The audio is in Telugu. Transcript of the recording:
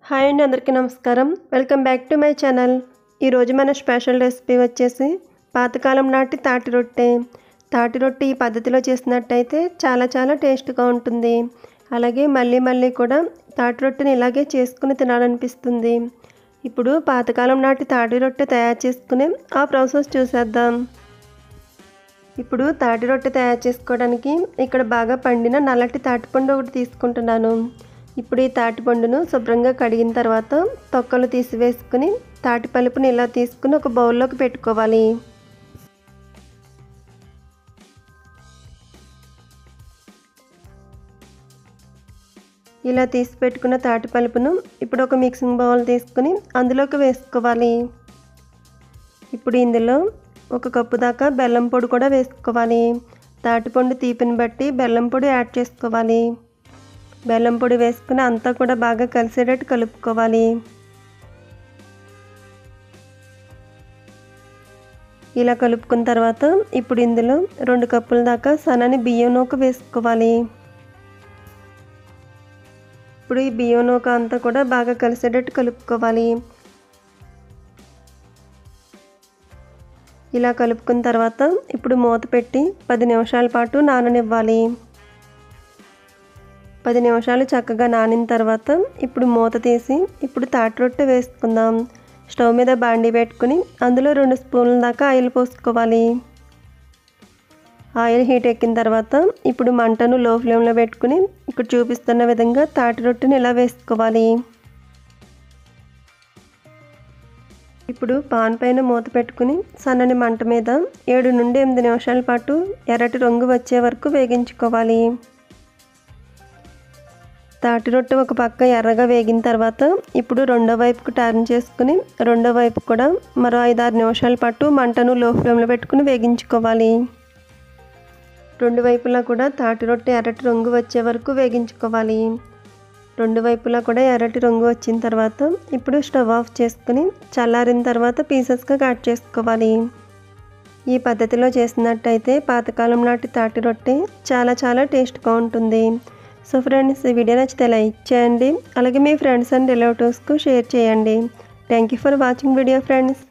హాయ్ అండి అందరికీ నమస్కారం welcome back to my channel ఈరోజు మన స్పెషల్ రెసిపీ వచ్చేసి పాతకాలం నాటి తాటి రొట్టె తాటి రొట్టె ఈ పద్ధతిలో చేసినట్టయితే చాలా చాలా టేస్ట్గా ఉంటుంది అలాగే మళ్ళీ మళ్ళీ కూడా తాటి రొట్టెని ఇలాగే చేసుకుని తినాలనిపిస్తుంది ఇప్పుడు పాతకాలం నాటి తాటి రొట్టె తయారు చేసుకునే ఆ ప్రాసెస్ చూసేద్దాం ఇప్పుడు తాటి రొట్టె తయారు చేసుకోవడానికి ఇక్కడ బాగా పండిన నల్లటి తాటిపండు ఒకటి తీసుకుంటున్నాను ఇప్పుడు ఈ తాటిపండును శుభ్రంగా కడిగిన తర్వాత తొక్కలు తీసివేసుకుని తాటి పలుపుని ఇలా తీసుకుని ఒక బౌల్లోకి పెట్టుకోవాలి ఇలా తీసి పెట్టుకున్న తాటి పలుపును ఇప్పుడు ఒక మిక్సింగ్ బౌల్ తీసుకుని అందులోకి వేసుకోవాలి ఇప్పుడు ఇందులో ఒక కప్పు దాకా బెల్లం పొడి కూడా వేసుకోవాలి తాటిపండు తీపిని బట్టి బెల్లం పొడి యాడ్ చేసుకోవాలి బెల్లం పొడి వేసుకుని అంతా కూడా బాగా కలిసేటట్టు కలుపుకోవాలి ఇలా కలుపుకున్న తర్వాత ఇప్పుడు ఇందులో రెండు కప్పుల దాకా సన్నని బియ్యం నూక వేసుకోవాలి ఇప్పుడు ఈ బియ్యం నూక అంతా కూడా బాగా కలిసేటట్టు కలుపుకోవాలి ఇలా కలుపుకున్న తర్వాత ఇప్పుడు మూత పెట్టి పది నిమిషాల పాటు నాననివ్వాలి పది నిమిషాలు చక్కగా నానిన తర్వాత ఇప్పుడు మూత తీసి ఇప్పుడు తాటి రొట్టె వేసుకుందాం స్టవ్ మీద బాండి పెట్టుకుని అందులో రెండు స్పూన్ల దాకా ఆయిల్ పోసుకోవాలి ఆయిల్ హీట్ ఎక్కిన తర్వాత ఇప్పుడు మంటను లో ఫ్లేమ్లో పెట్టుకుని ఇక్కడ చూపిస్తున్న విధంగా తాటి రొట్టెని ఇలా వేసుకోవాలి ఇప్పుడు పాన్ పైన మూత పెట్టుకుని సన్నని మంట మీద ఏడు నుండి ఎనిమిది నిమిషాల పాటు ఎర్రటి రంగు వచ్చే వరకు వేగించుకోవాలి తాటి రొట్టె ఒక పక్క ఎర్రగా వేగిన తర్వాత ఇప్పుడు రెండో వైపుకు టర్న్ చేసుకుని రెండో వైపు కూడా మరో ఐదారు నిమిషాల పాటు మంటను లో ఫ్లేమ్లో పెట్టుకుని వేగించుకోవాలి రెండు వైపులా కూడా తాటి రొట్టె ఎర్రటి రంగు వచ్చే వరకు వేగించుకోవాలి రెండు వైపులా కూడా ఎర్రటి రంగు వచ్చిన తర్వాత ఇప్పుడు స్టవ్ ఆఫ్ చేసుకుని చల్లారిన తర్వాత పీసెస్గా కట్ చేసుకోవాలి ఈ పద్ధతిలో చేసినట్టయితే పాతకాలం నాటి తాటి రొట్టె చాలా చాలా టేస్ట్గా ఉంటుంది సో ఫ్రెండ్స్ ఈ వీడియో నచ్చితే లైక్ చేయండి అలాగే మీ ఫ్రెండ్స్ అండ్ రిలేటివ్స్కు షేర్ చేయండి thank you for watching video friends